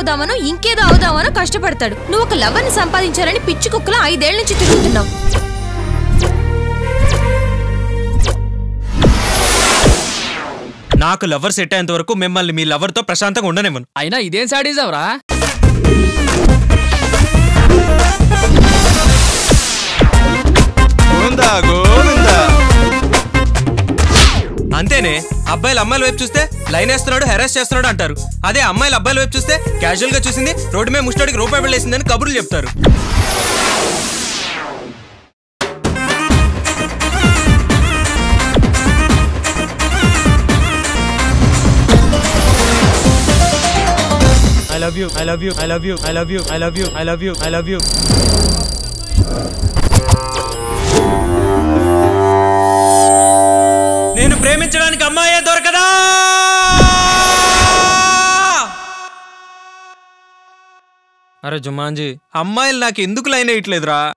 అవుదామనో ఇంకేదో అవుదామనో కష్టపడతాడు నువ్వు ఒక లవర్ని సంపాదించాలని పిచ్చి కుక్కలా ఐదేళ్ల నుంచి తిరుగుతున్నావు నాకు లవర్ సెట్ అయ్యేంత వరకు మిమ్మల్ని మీ లవర్ తో ప్రశాంతంగా ఉండనివ్వను అయినా ఇదేం సాడీజం రా గోవిందా గోవిందా అంతేనే అబ్బాయిలు అమ్మాయిల వైపు చూస్తే లైన్ వేస్తున్నాడు హెరాస్ చేస్తున్నాడు అంటారు అదే అమ్మాయిలు అబ్బాయిల వైపు చూస్తే క్యాజువల్ గా చూసింది రోడ్డు మీద ముష్టడికి రూపాయి వెళ్ళేసిందని కబుర్లు చెప్తారు I love you I love you I love you I love you I love you I love you I love you నేను ప్రేమించడానికి అమ్మాయే దొరకదా అరే జుమాంజీ అమ్మాయిలు నాకు ఎందుకు లైన్ వేయట్లేదురా